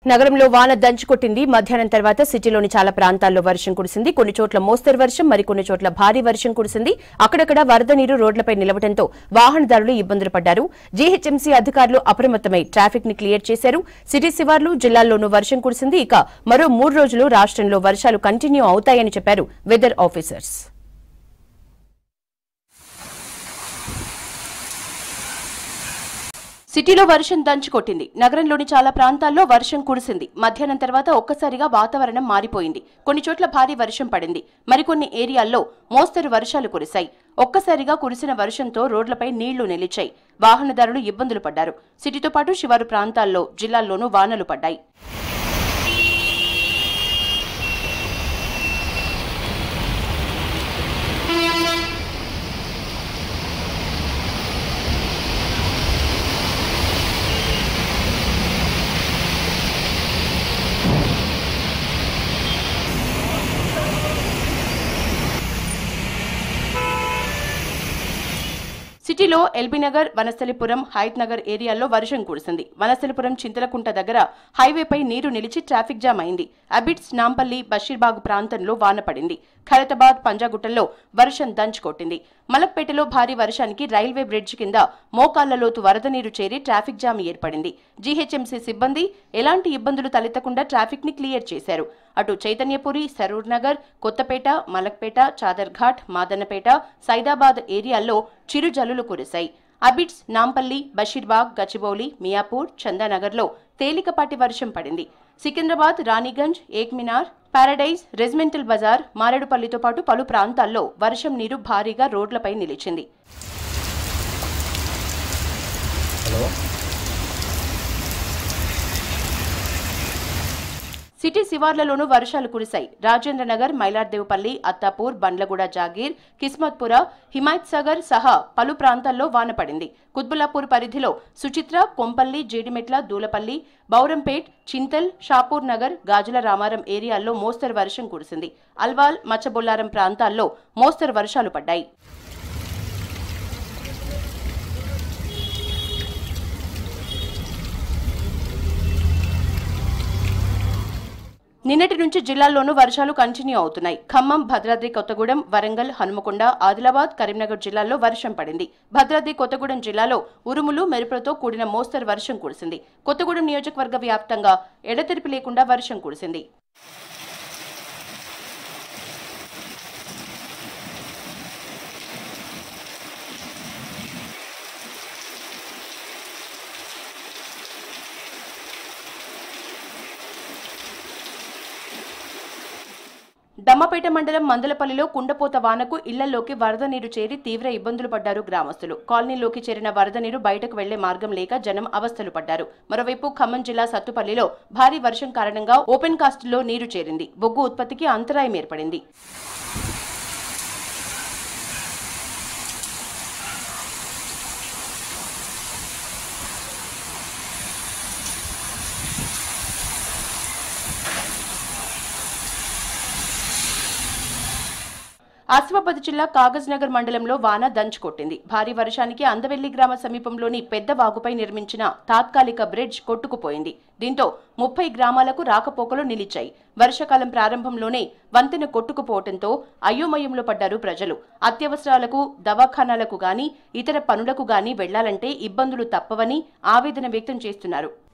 నగరంలో వాన దంచుకొట్టింది మధ్యాహ్నం తర్వాత సిటీలోని చాలా ప్రాంతాల్లో వర్షం కురిసింది కొన్ని చోట్ల మోస్తరు వర్షం మరికొన్ని చోట్ల భారీ వర్షం కురిసింది అక్కడక్కడ వరద నీరు రోడ్లపై నిలవడంతో వాహనదారులు ఇబ్బందులు పడ్డారు జీహెచ్ఎంసీ అధికారులు అప్రమత్తమై ట్రాఫిక్ ని క్లియర్ చేశారు సిటీ శివార్లు జిల్లాల్లోనూ వర్షం కురిసింది ఇక మరో మూడు రోజులు రాష్ట్రంలో వర్షాలు కంటిన్యూ అవుతాయని చెప్పారు వెదర్ ఆఫీసర్స్ సిటీలో వర్షం దంచుకొట్టింది నగరంలోని చాలా ప్రాంతాల్లో వర్షం కురిసింది మధ్యాహ్నం తర్వాత ఒక్కసారిగా వాతావరణం మారిపోయింది కొన్ని చోట్ల భారీ వర్షం పడింది మరికొన్ని ఏరియాల్లో మోస్తరు వర్షాలు కురిశాయి ఒక్కసారిగా కురిసిన వర్షంతో రోడ్లపై నీళ్లు నిలిచాయి వాహనదారులు ఇబ్బందులు పడ్డారు సిటీతో పాటు శివారు ప్రాంతాల్లో జిల్లాల్లోనూ వానలు పడ్డాయి సిటీలో ఎల్బీనగర్ వనస్థలిపురం హైత్ నగర్ ఏరియాల్లో వర్షం కురిసింది వనస్థలిపురం చింతలకుంట దగ్గర హైవేపై నీరు నిలిచి ట్రాఫిక్ జామ్ అయింది అబిడ్స్ నాంపల్లి బషీర్బాగ్ ప్రాంతంలో వాన పడింది ఖైరతాబాద్ పంజాగుట్టల్లో వర్షం దంచుకొట్టింది మలక్పేటలో భారీ వర్షానికి రైల్వే బ్రిడ్జ్ కింద మోకాళ్ల లోతు వరద నీరు చేరి ట్రాఫిక్ జామ్ ఏర్పడింది జీహెచ్ఎంసీ సిబ్బంది ఎలాంటి ఇబ్బందులు తలెత్తకుండా ట్రాఫిక్ ని క్లియర్ చేశారు అటు చైతన్యపురి సరూర్ నగర్ కొత్తపేట మలక్పేట చాదర్ఘాట్ మాదన్నపేట సైదాబాద్ ఏరియాల్లో చిరు జల్లులు కురిశాయి అబిడ్స్ నాంపల్లి బషీర్బాగ్ గచ్చిబౌలి మియాపూర్ చందానగర్లో తేలికపాటి వర్షం పడింది సికింద్రాబాద్ రాణిగంజ్ ఏక్మినార్ పారడైజ్ రెజిమెంటల్ బజార్ మారేడుపల్లితో పాటు పలు ప్రాంతాల్లో వర్షం నీరు భారీగా రోడ్లపై నిలిచింది సిటీ శివార్లలోనూ వర్షాలు కురిశాయి రాజేంద్రనగర్ మైలార్దేవుపల్లి అత్తాపూర్ బండ్లగూడ జాగీర్ కిస్మత్పుర హిమాయత్ సాగర్ సహా పలు ప్రాంతాల్లో వాన పడింది కుత్బుల్లాపూర్ పరిధిలో సుచిత్ర కొంపల్లి జీడిమెట్ల దూలపల్లి బౌరంపేట్ చింతల్ షాపూర్ నగర్ గాజుల రామారం ఏరియాల్లో మోస్తరు వర్షం కురిసింది అల్వాల్ మచ్చబొల్లారం ప్రాంతాల్లో మోస్తరు వర్షాలు పడ్డాయి నిన్నటి నుంచి జిల్లాల్లోనూ వర్షాలు కంటిన్యూ అవుతున్నాయి ఖమ్మం భద్రాద్రి కొత్తగూడెం వరంగల్ హనుమకొండ ఆదిలాబాద్ కరీంనగర్ జిల్లాల్లో వర్షం పడింది భద్రాద్రి కొత్తగూడెం జిల్లాలో ఉరుములు మెరుపులతో కూడిన మోస్తరు వర్షం కురిసింది కొత్తగూడెం నియోజకవర్గ వ్యాప్తంగా ఎడతెరిపి లేకుండా వర్షం కురిసింది దమ్మపేట మండలం మందలపల్లిలో కుండపోత వానకు ఇళ్లలోకి వరద నీరు చేరి తీవ్ర ఇబ్బందులు పడ్డారు గ్రామస్తులు కాలనీలోకి చేరిన వరద నీరు బయటకు వెళ్లే మార్గం లేక జనం అవస్థలు పడ్డారు మరోవైపు ఖమ్మం జిల్లా సత్తుపల్లిలో భారీ వర్షం కారణంగా ఓపెన్ కాస్ట్లో నీరు చేరింది బొగ్గు ఉత్పత్తికి అంతరాయం ఏర్పడింది ఆసిఫాబాద్ జిల్లా కాగజ్ నగర్ మండలంలో వాన దంచుకొట్టింది భారీ వర్షానికి అందవెల్లి గ్రామ సమీపంలోని పెద్ద వాగుపై నిర్మించిన తాత్కాలిక బ్రిడ్జ్ కొట్టుకుపోయింది దీంతో ముప్పై గ్రామాలకు రాకపోకలు నిలిచాయి వర్షాకాలం ప్రారంభంలోనే వంతెన కొట్టుకుపోవడంతో అయోమయంలో పడ్డారు ప్రజలు అత్యవసరాలకు దవాఖానాలకు గాని ఇతర పనులకు గాని వెళ్లాలంటే ఇబ్బందులు తప్పవని ఆవేదన వ్యక్తం చేస్తున్నారు